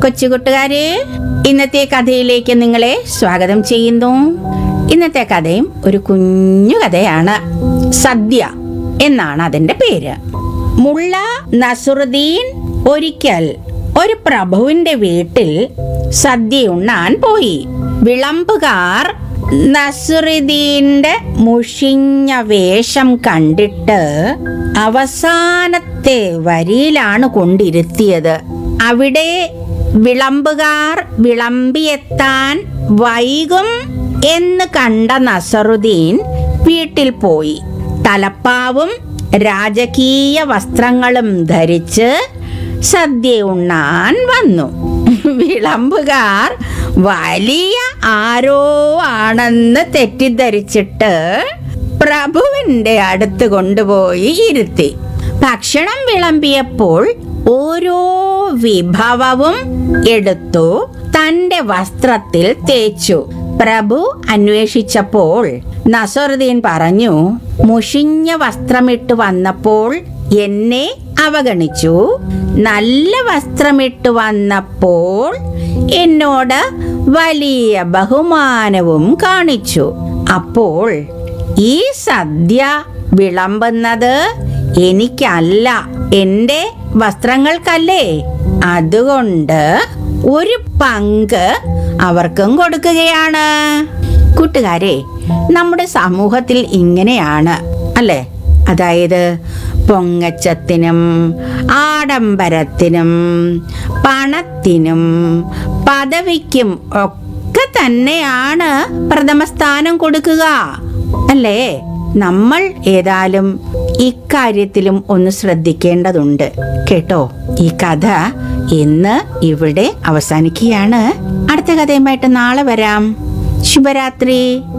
കൊച്ചുകൂട്ടുകാരെ ഇന്നത്തെ കഥയിലേക്ക് നിങ്ങളെ സ്വാഗതം ചെയ്യുന്നു ഇന്നത്തെ കഥയും ഒരു കുഞ്ഞു കഥയാണ് സദ്യ എന്നാണ് അതിന്റെ പേര് മുള്ള നസുറുദ്ദീൻ ഒരിക്കൽ ഒരു പ്രഭുവിന്റെ വീട്ടിൽ സദ്യ ഉണ്ണാൻ പോയി വിളമ്പുകാർ നസുറുദ്ദീന്റെ മുഷിഞ്ഞ വേഷം കണ്ടിട്ട് അവസാനത്തെ വരിയിലാണ് കൊണ്ടിരുത്തിയത് അവിടെ വിളമ്പുകാർ വിളമ്പിയെത്താൻ വൈകും എന്ന് കണ്ട നസറുദ്ദീൻ വീട്ടിൽ പോയി തലപ്പാവും രാജകീയ വസ്ത്രങ്ങളും ധരിച്ച് സദ്യ ഉണ്ണാൻ വന്നു വിളമ്പുകാർ വലിയ ആരോ ആണെന്ന് തെറ്റിദ്ധരിച്ചിട്ട് പ്രഭുവിന്റെ അടുത്ത് കൊണ്ടുപോയി ഇരുത്തി ഭക്ഷണം വിളമ്പിയപ്പോൾ ഓരോ വിഭവവും എടുത്തു തന്റെ വസ്ത്രത്തിൽ തേച്ചു പ്രഭു അന്വേഷിച്ചപ്പോൾ നസറുദ്ദീൻ പറഞ്ഞു മുഷിഞ്ഞ വസ്ത്രമിട്ട് വന്നപ്പോൾ എന്നെ അവഗണിച്ചു നല്ല വസ്ത്രമിട്ട് വന്നപ്പോൾ എന്നോട് വലിയ ബഹുമാനവും കാണിച്ചു അപ്പോൾ ഈ സദ്യ വിളമ്പുന്നത് എനിക്കല്ല എന്റെ വസ്ത്രങ്ങൾക്കല്ലേ അതുകൊണ്ട് ഒരു പങ്ക് അവർക്കും കൊടുക്കുകയാണ് കൂട്ടുകാരെ നമ്മുടെ സമൂഹത്തിൽ ഇങ്ങനെയാണ് അല്ലേ അതായത് പൊങ്ങച്ചത്തിനും ആഡംബരത്തിനും പണത്തിനും പദവിക്കും ഒക്കെ തന്നെയാണ് പ്രഥമ സ്ഥാനം കൊടുക്കുക അല്ലേ നമ്മൾ ഏതായാലും ഇക്കാര്യത്തിലും ഒന്ന് ശ്രദ്ധിക്കേണ്ടതുണ്ട് കേട്ടോ ഈ കഥ ഇന്ന് ഇവിടെ അവസാനിക്കുകയാണ് അടുത്ത കഥയുമായിട്ട് നാളെ വരാം ശുഭരാത്രി